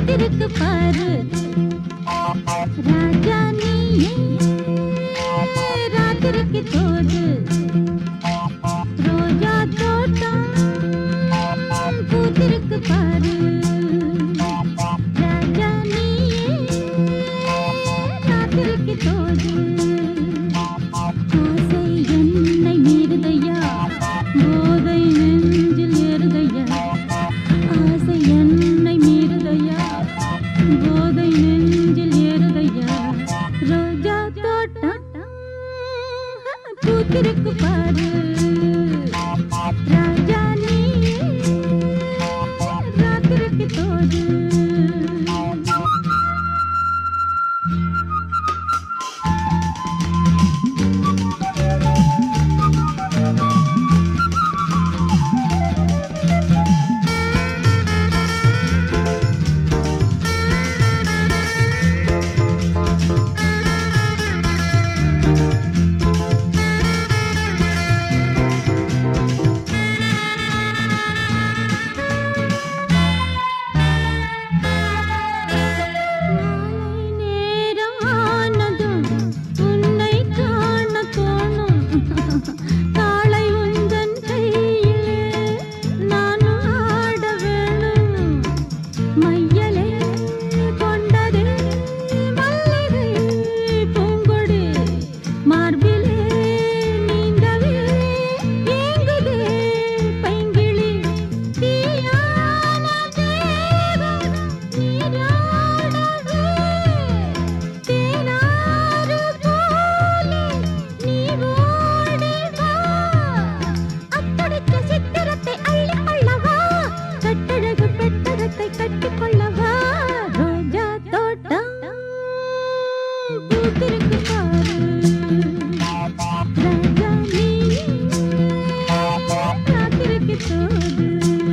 பூத்திருக்கு பாரு ராஜா நீயே ராத்திரிக்கு தோது ரோஜா தோட்டம் பூத்திருக்கு பாரு ராஜா நீயே ராத்திரிக்கு தோது ஆசை என்னை மீறுதையா போதை நெஞ்சில் ஏறுதையா ஆசை என்னை மீறுதையா போதை நெஞ்சில் ஏறுதையா ரோஜா தோட்டம் பூத்திருக்கு பாரு ராஜா நீ ராத்திரிக்கு தோது மாலை நேரம் ஆனதும் உன்னை காண தோணும் காளை உந்தன் கையிலே நானும் ஆட வேணும் மையலே கொண்டதே மல்லிகை பூங்கொடி மார்பிலே நீந்தவே ஏங்குதே பைங்கிளி தீயான தேகம் நீராடவே தேனாறு போலே நீ ஓடி வா அத்தடித்த சித்திரத்தை அள்ளி கொள்ளவா கட்டழகு பெட்டகத்தை கட்டிக் கொள்ளவா ரோஜா தோட்டம் பூத்திருக்கு பாரு ராஜா நீ ராத்திரிக்கு தோது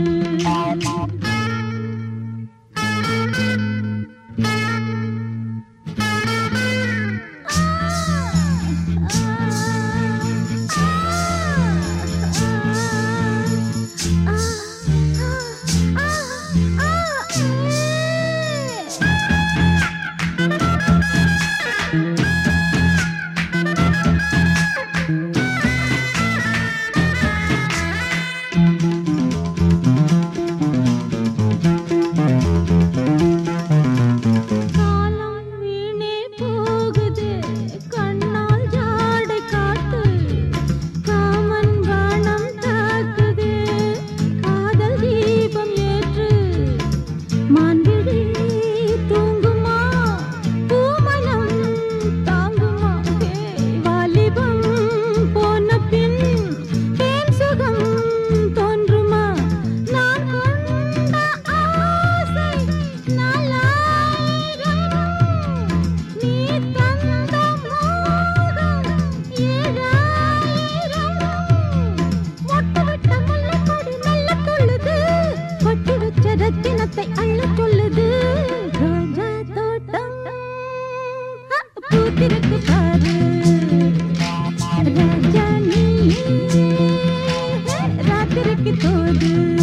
காலம் வீணே போகுது கண்ணால் ஜாடை காட்டு காமன் வானம் தாக்குது காதல் தீபம் ஏற்று மான்விழி தூங்குமா பூமனம் தாங்குமா ஹே, வாலிபம் போன பின் தேன் சுகம் தோன்றுமா நான் கொண்ட ஆசை நாலாயிரம் நீ தந்த மோகம் ஏழாயிரம் மொட்டுவிட்ட முல்லைக்கொடி மெல்ல துள்ளுது கொட்டி வச்ச ரத்தினத்தை அள்ளச் சொல்லுது ரோஜா தோட்டம் ஆ, பூத்திருக்கு பாரு ராஜா நீ ராத்திரிக்கு தோது